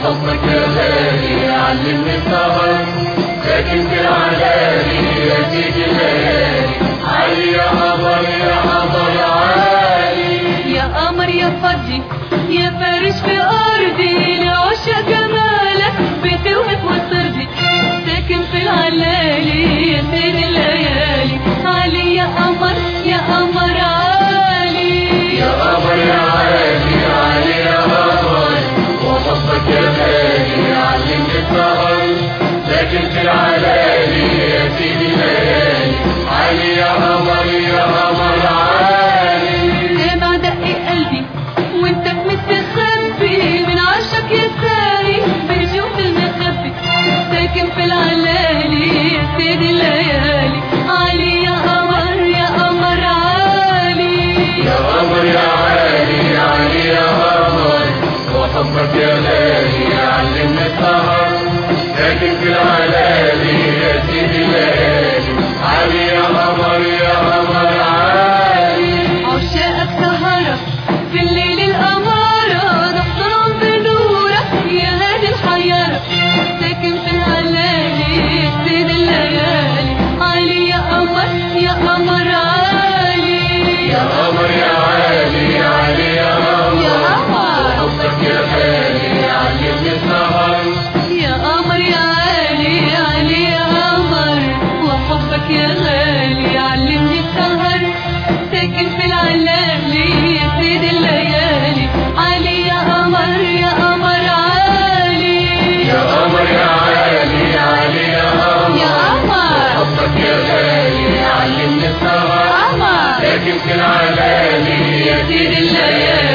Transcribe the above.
وحبك يا غالي علمني السهر ساكن في العلالي يا سيدي الليالي علي يا قمر يا قمر عالي يا قمر يا فضي يا فارش في أرضي لعشق جمالك بتوهب وترضي ساكن في العلالي يا سيد الليالي علي يا قمر يا قمر عالي يا قمر يا عالي علي يا قمر وحبك يا غالي علمني السهر ساكن في العلالي يا سيدي الليالي علي يا قمر يا قمر عالي سامع دق قلبي وانت مستخبي من عشق يا ساري برجوف المخبي ساكن في العلالي يا سيد الليالي علي يا قمر يا قمر عالي يا قمر يا عالي علي يا قمر وحبك يا غالي علمني السهر ساكن في العلالي يا سيدي الليالي علي يا قمر يا قمر عالي عشاقك سهرة في الليل الأمارة نحضرهم بنورك يا هادي الحيارة ساكن في العلالي يا سيد الليالي علي يا قمر يا قمر عالي يا قمر يا عالي علي يا قمر يا قمر. وحبك يا غالي علمني السهر يا قمر يا عالي علي يا قمر وحبك يا غالي علمني السهر ساكن في العلالي يا سيد الليالي علي يا قمر يا قمر عالي يا قمر يا عالي علي يا قمر يا قمر حبك يا غالي علمني السهر قمر لكن في العلالي يا سيد الليالي